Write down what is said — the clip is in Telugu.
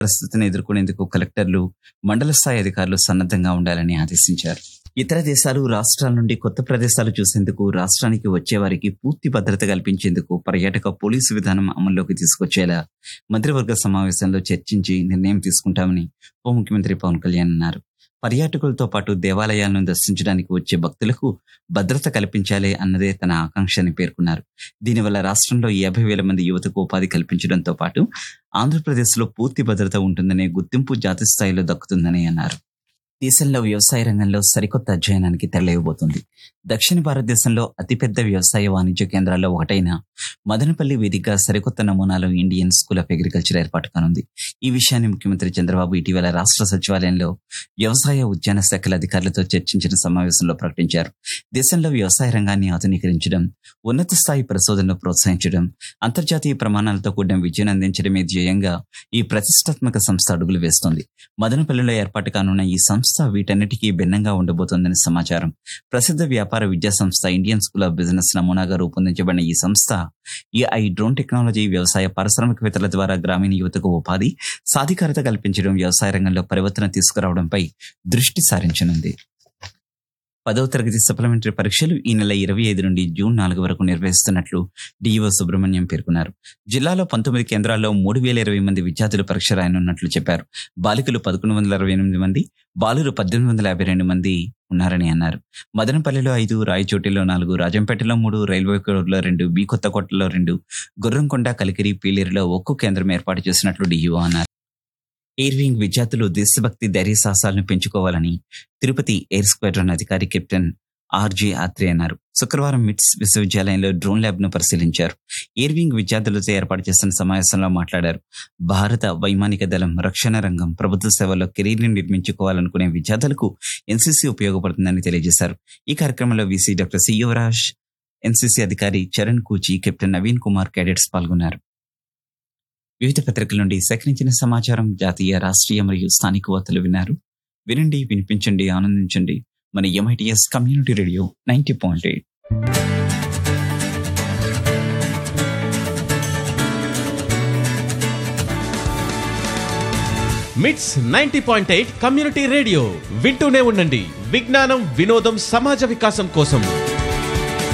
పరిస్థితిని ఎదుర్కొనేందుకు కలెక్టర్లు మండల స్థాయి అధికారులు సన్నద్ధంగా ఉండాలని ఆదేశించారు ఇతర దేశాలు రాష్ట్రాల నుండి కొత్త ప్రదేశాలు చూసేందుకు రాష్ట్రానికి వచ్చేవారికి పూర్తి భద్రత కల్పించేందుకు పర్యాటక పోలీసు విధానం అమల్లోకి తీసుకొచ్చేలా మంత్రివర్గ సమావేశంలో చర్చించి నిర్ణయం తీసుకుంటామని ఉప ముఖ్యమంత్రి పవన్ కళ్యాణ్ అన్నారు పర్యాటకులతో పాటు దేవాలయాలను దర్శించడానికి వచ్చే భక్తులకు భద్రత కల్పించాలి అన్నదే తన ఆకాంక్ష అని పేర్కొన్నారు దీనివల్ల రాష్ట్రంలో యాభై వేల మంది యువతకు ఉపాధి కల్పించడంతో పాటు ఆంధ్రప్రదేశ్లో పూర్తి భద్రత ఉంటుందనే గుర్తింపు జాతి స్థాయిలో దక్కుతుందని అన్నారు దేశంలో వ్యవసాయ రంగంలో సరికొత్త అధ్యయనానికి తెరలేయబోతుంది దక్షిణ భారతదేశంలో అతిపెద్ద వ్యవసాయ వాణిజ్య కేంద్రాల్లో ఒకటైన మదనపల్లి వేదికగా సరికొత్త నమూనాలో ఇండియన్ స్కూల్ ఆఫ్ అగ్రికల్చర్ ఏర్పాటు కానుంది ఈ విషయాన్ని ముఖ్యమంత్రి చంద్రబాబు ఇటీవల రాష్ట్ర సచివాలయంలో వ్యవసాయ ఉద్యాన శాఖల అధికారులతో చర్చించిన సమావేశంలో ప్రకటించారు దేశంలో వ్యవసాయ రంగాన్ని ఆధునీకరించడం ఉన్నత స్థాయి పరిశోధనలు ప్రోత్సహించడం అంతర్జాతీయ ప్రమాణాలతో కూడిన విద్యను అందించడమే ధ్యేయంగా ఈ ప్రతిష్టాత్మక సంస్థ అడుగులు వేస్తోంది మదనపల్లిలో ఏర్పాటు కానున్న ఈ సంస్థ వీటన్నిటికీ భిన్నంగా ఉండబోతోందని సమాచారం ప్రసిద్ధ వ్యాపార విద్యా సంస్థ ఇండియన్ స్కూల్ ఆఫ్ బిజినెస్ నమూనాగా రూపొందించబడిన ఈ సంస్థ ఏఐ డ్రోన్ టెక్నాలజీ వ్యవసాయ పారిశ్రామికవేత్తల ద్వారా గ్రామీణ యువతకు ఉపాధి సాధికారత కల్పించడం వ్యవసాయ రంగంలో పరివర్తన తీసుకురావడంపై దృష్టి సారించనుంది పదవ తరగతి సప్లిమెంటరీ పరీక్షలు ఈ నెల ఇరవై ఐదు నుండి జూన్ నాలుగు వరకు నిర్వహిస్తున్నట్లు డిఈఓ సుబ్రహ్మణ్యం పేర్కొన్నారు జిల్లాలో పంతొమ్మిది కేంద్రాల్లో మూడు వేల ఇరవై మంది విద్యార్థులు పరీక్ష రాయనున్నట్లు చెప్పారు బాలికలు పదకొండు వందల అరవై ఎనిమిది మంది బాలురు పద్దెనిమిది వందల యాభై రెండు మంది ఉన్నారని అన్నారు మదనపల్లిలో ఐదు రాయచోటిలో నాలుగు రాజంపేటలో మూడు రైల్వే కోడ్లో రెండు బి కొత్తకోటలో రెండు గుర్రంకొండ కలికిరి పీలేరులో ఒక్కో కేంద్రం ఏర్పాటు చేసినట్లు డిఈఓ అన్నారు ఎయిర్వింగ్ విద్యార్థులు దేశభక్తి ధైర్య సాహసాలను పెంచుకోవాలని తిరుపతి ఎయిర్ స్క్వాడ్రన్ అధికారి కెప్టెన్ ఆర్జే ఆత్రే అన్నారు శుక్రవారం మిట్స్ విశ్వవిద్యాలయంలో డ్రోన్ ల్యాబ్ ను పరిశీలించారు ఎయిర్వింగ్ విద్యార్థులతో ఏర్పాటు చేసిన సమావేశంలో మాట్లాడారు భారత వైమానిక దళం రక్షణ రంగం ప్రభుత్వ సేవల్లో కెరీర్ ని నిర్మించుకోవాలనుకునే విద్యార్థులకు ఎన్సీసీ ఉపయోగపడుతుందని తెలియజేశారు ఈ కార్యక్రమంలో VC doctor C Yuvaraj NCC అధికారి చరణ్ కూచి కెప్టెన్ నవీన్ కుమార్ క్యాడెట్స్ పాల్గొన్నారు వివిధ పత్రికల నుండి సేకరించిన సమాచారం జాతీయ రాష్ట్రీయ మరియు స్థానిక వార్తలు విన్నారు వినండి వినిపించండి ఆనందించండి మన MITS community radio ninety point eight MITS ninety point eight community radio వింటూనే ఉండండి విజ్ఞానం వినోదం సమాజ వికాసం కోసం